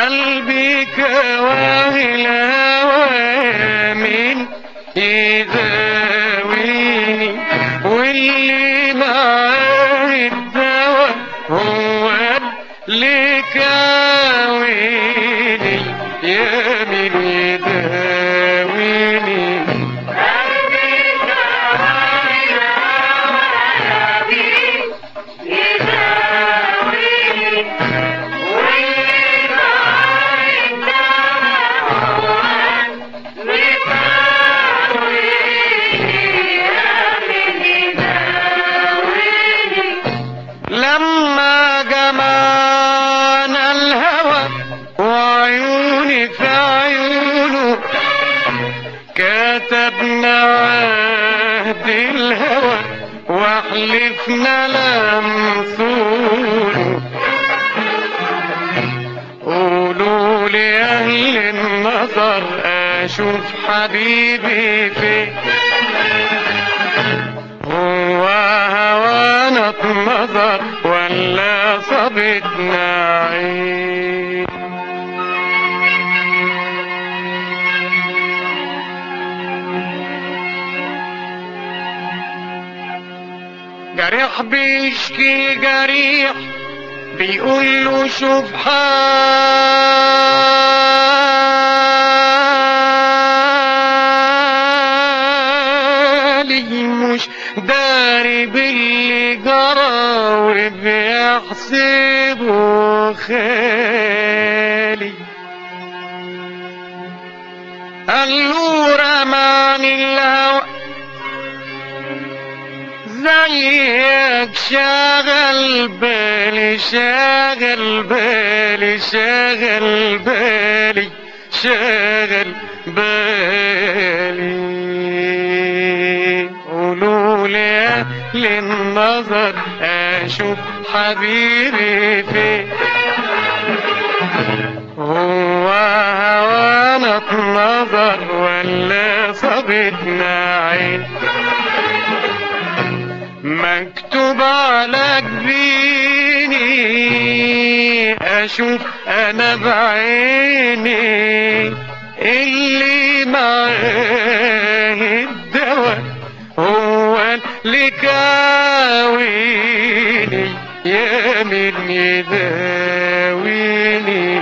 قلبي كواه الهوى من يداويني واللي معاه الدواء هو اللي كاويني يا من يداويني لما جمعنا الهوى وعيوني في عيونه كتبنا عهد الهوى وحلفنا لمسونه قولوا لي اهل النظر اشوف حبيبي فين هو هوانا اتنظر ولا صابتنا عين جريح بيشكي جريح بيقول له شوف حالي مش داري باللي جرى وبيحسبه خالي قال له رماني الهوى زيك شاغل بالي شاغل بالي شاغل بالي شاغل بالي قولوا لي أهل النظر أشوف حبيبي فين هو هوانا اتنظر ولا صابتنا عين مكتوب على جبيني اشوف انا بعيني اللي معاه الدواء هو اللي كاويني يا من يداويني